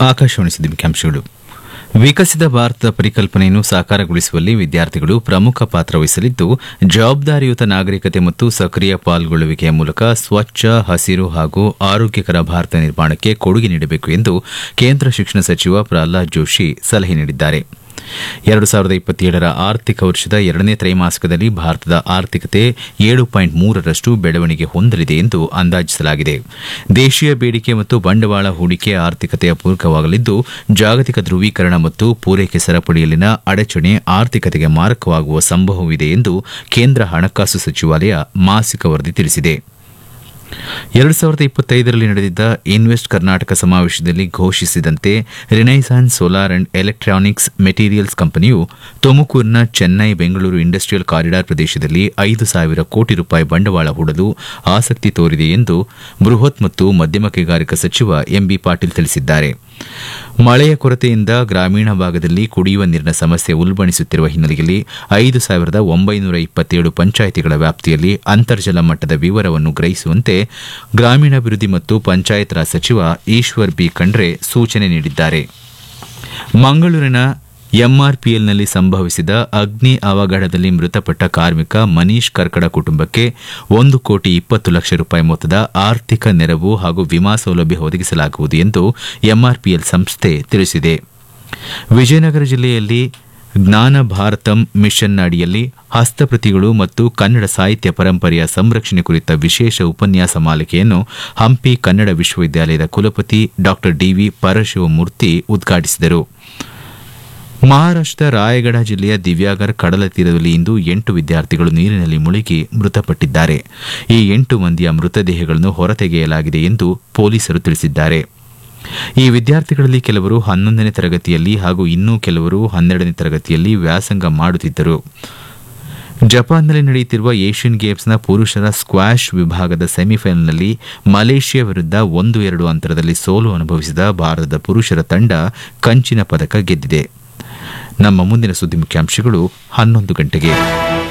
ಆಕಾಶವಾಣಿ ಸುದ್ದಿ ಮುಖ್ಯಾಂಶಗಳು ವಿಕಸಿತ ಭಾರತದ ಪರಿಕಲ್ಪನೆಯನ್ನು ಸಾಕಾರಗೊಳಿಸುವಲ್ಲಿ ವಿದ್ಯಾರ್ಥಿಗಳು ಪ್ರಮುಖ ಪಾತ್ರ ವಹಿಸಲಿದ್ದು ಜವಾಬ್ದಾರಿಯುತ ನಾಗರಿಕತೆ ಮತ್ತು ಸಕ್ರಿಯ ಪಾಲ್ಗೊಳ್ಳುವಿಕೆಯ ಮೂಲಕ ಸ್ವಚ್ಛ ಹಸಿರು ಹಾಗೂ ಆರೋಗ್ಯಕರ ಭಾರತ ನಿರ್ಮಾಣಕ್ಕೆ ಕೊಡುಗೆ ನೀಡಬೇಕು ಎಂದು ಕೇಂದ್ರ ಶಿಕ್ಷಣ ಸಚಿವ ಪ್ರಹ್ಲಾದ್ ಜೋಶಿ ಸಲಹೆ ನೀಡಿದ್ದಾರೆ ಎರಡು ಸಾವಿರದ ಇಪ್ಪತ್ತೇಳರ ಆರ್ಥಿಕ ವರ್ಷದ ಎರಡನೇ ತ್ರೈಮಾಸಿಕದಲ್ಲಿ ಭಾರತದ ಆರ್ಥಿಕತೆ ಏಳು ಪಾಯಿಂಟ್ ಮೂರರಷ್ಟು ಬೆಳವಣಿಗೆ ಹೊಂದಲಿದೆ ಎಂದು ಅಂದಾಜಿಸಲಾಗಿದೆ ದೇಶೀಯ ಬೇಡಿಕೆ ಮತ್ತು ಬಂಡವಾಳ ಹೂಡಿಕೆ ಆರ್ಥಿಕತೆಯ ಪೂರಕವಾಗಲಿದ್ದು ಜಾಗತಿಕ ಧ್ರುವೀಕರಣ ಮತ್ತು ಪೂರೈಕೆ ಸರಪಳಿಯಲ್ಲಿನ ಅಡಚಣೆ ಆರ್ಥಿಕತೆಗೆ ಮಾರಕವಾಗುವ ಸಂಭವವಿದೆ ಎಂದು ಕೇಂದ್ರ ಹಣಕಾಸು ಸಚಿವಾಲಯ ಮಾಸಿಕ ವರದಿ ತಿಳಿಸಿದೆ ಎರಡು ಸಾವಿರದ ಇಪ್ಪತ್ತೈದರಲ್ಲಿ ನಡೆದಿದ್ದ ಇನ್ವೆಸ್ಟ್ ಕರ್ನಾಟಕ ಸಮಾವೇಶದಲ್ಲಿ ಘೋಷಿಸಿದಂತೆ renaissance solar and electronics materials ಕಂಪನಿಯು ತುಮಕೂರಿನ ಚೆನ್ನೈ ಬೆಂಗಳೂರು ಇಂಡಸ್ಟ್ರಿಯಲ್ ಕಾರಿಡಾರ್ ಪ್ರದೇಶದಲ್ಲಿ ಐದು ಸಾವಿರ ಕೋಟಿ ರೂಪಾಯಿ ಬಂಡವಾಳ ಹೂಡಲು ಆಸಕ್ತಿ ತೋರಿದೆ ಎಂದು ಬೃಹತ್ ಮತ್ತು ಮಧ್ಯಮ ಕೈಗಾರಿಕಾ ಸಚಿವ ಎಂಬಿ ಪಾಟೀಲ್ ತಿಳಿಸಿದ್ದಾರೆ ಮಳೆಯ ಕೊರತೆಯಿಂದ ಗ್ರಾಮೀಣ ಭಾಗದಲ್ಲಿ ಕುಡಿಯುವ ನೀರಿನ ಸಮಸ್ಯೆ ಉಲ್ಬಣಿಸುತ್ತಿರುವ ಹಿನ್ನೆಲೆಯಲ್ಲಿ ಐದು ಸಾವಿರದ ಒಂಬೈನೂರ ಇಪ್ಪತ್ತೇಳು ಪಂಚಾಯಿತಿಗಳ ವ್ಯಾಪ್ತಿಯಲ್ಲಿ ಅಂತರ್ಜಲ ಮಟ್ಟದ ವಿವರವನ್ನು ಗ್ರಹಿಸುವಂತೆ ಗ್ರಾಮೀಣಾಭಿವೃದ್ಧಿ ಮತ್ತು ಪಂಚಾಯತ್ ರಾಜ್ ಸಚಿವ ಈಶ್ವರ್ ಬಿ ಖಂಡ್ರೆ ಸೂಚನೆ ನೀಡಿದ್ದಾರೆ ಮಂಗಳೂರಿನ ಎಂಆರ್ಪಿಎಲ್ನಲ್ಲಿ ಸಂಭವಿಸಿದ ಅಗ್ನಿ ಅವಘಡದಲ್ಲಿ ಮೃತಪಟ್ಟ ಕಾರ್ಮಿಕ ಮನೀಶ್ ಕರ್ಕಡ ಕುಟುಂಬಕ್ಕೆ ಒಂದು ಕೋಟಿ ಇಪ್ಪತ್ತು ಲಕ್ಷ ರೂಪಾಯಿ ಮೊತ್ತದ ಆರ್ಥಿಕ ನೆರವು ಹಾಗೂ ವಿಮಾ ಸೌಲಭ್ಯ ಒದಗಿಸಲಾಗುವುದು ಎಂದು ಎಂಆರ್ಪಿಎಲ್ ಸಂಸ್ಥೆ ತಿಳಿಸಿದೆ ವಿಜಯನಗರ ಜಿಲ್ಲೆಯಲ್ಲಿ ಜ್ಞಾನ ಭಾರತಂ ಮಿಷನ್ನ ಅಡಿಯಲ್ಲಿ ಹಸ್ತಪ್ರತಿಗಳು ಮತ್ತು ಕನ್ನಡ ಸಾಹಿತ್ಯ ಪರಂಪರೆಯ ಸಂರಕ್ಷಣೆ ಕುರಿತ ವಿಶೇಷ ಉಪನ್ಯಾಸ ಮಾಲಿಕೆಯನ್ನು ಹಂಪಿ ಕನ್ನಡ ವಿಶ್ವವಿದ್ಯಾಲಯದ ಕುಲಪತಿ ಡಾ ಡಿವಿ ಪರಶಿವಮೂರ್ತಿ ಉದ್ಘಾಟಿಸಿದರು ಮಹಾರಾಷ್ಟ್ರ ರಾಯಗಢ ಜಿಲ್ಲೆಯ ದಿವ್ಯಾಗರ್ ಕಡಲ ತೀರದಲ್ಲಿ ಇಂದು ಎಂಟು ವಿದ್ಯಾರ್ಥಿಗಳು ನೀರಿನಲ್ಲಿ ಮುಳುಗಿ ಮೃತಪಟ್ಟಿದ್ದಾರೆ ಈ ಎಂಟು ಮಂದಿಯ ಮೃತದೇಹಗಳನ್ನು ಹೊರತೆಗೆಯಲಾಗಿದೆ ಎಂದು ಪೊಲೀಸರು ತಿಳಿಸಿದ್ದಾರೆ ಈ ವಿದ್ಯಾರ್ಥಿಗಳಲ್ಲಿ ಕೆಲವರು ಹನ್ನೊಂದನೇ ತರಗತಿಯಲ್ಲಿ ಹಾಗೂ ಇನ್ನೂ ಕೆಲವರು ಹನ್ನೆರಡನೇ ತರಗತಿಯಲ್ಲಿ ವ್ಯಾಸಂಗ ಮಾಡುತ್ತಿದ್ದರು ಜಪಾನ್ನಲ್ಲಿ ನಡೆಯುತ್ತಿರುವ ಏಷ್ಯನ್ ಗೇಮ್ಸ್ನ ಪುರುಷರ ಸ್ಕ್ವಾಷ್ ವಿಭಾಗದ ಸೆಮಿಫೈನಲ್ನಲ್ಲಿ ಮಲೇಷ್ಯಾ ವಿರುದ್ಧ ಒಂದು ಎರಡು ಅಂತರದಲ್ಲಿ ಸೋಲು ಅನುಭವಿಸಿದ ಭಾರತದ ಪುರುಷರ ತಂಡ ಕಂಚಿನ ಪದಕ ಗೆದ್ದಿದೆ ನಮ್ಮ ಮುಂದಿನ ಸುದ್ದಿ ಮುಖ್ಯಾಂಶಗಳು ಹನ್ನೊಂದು ಗಂಟೆಗೆ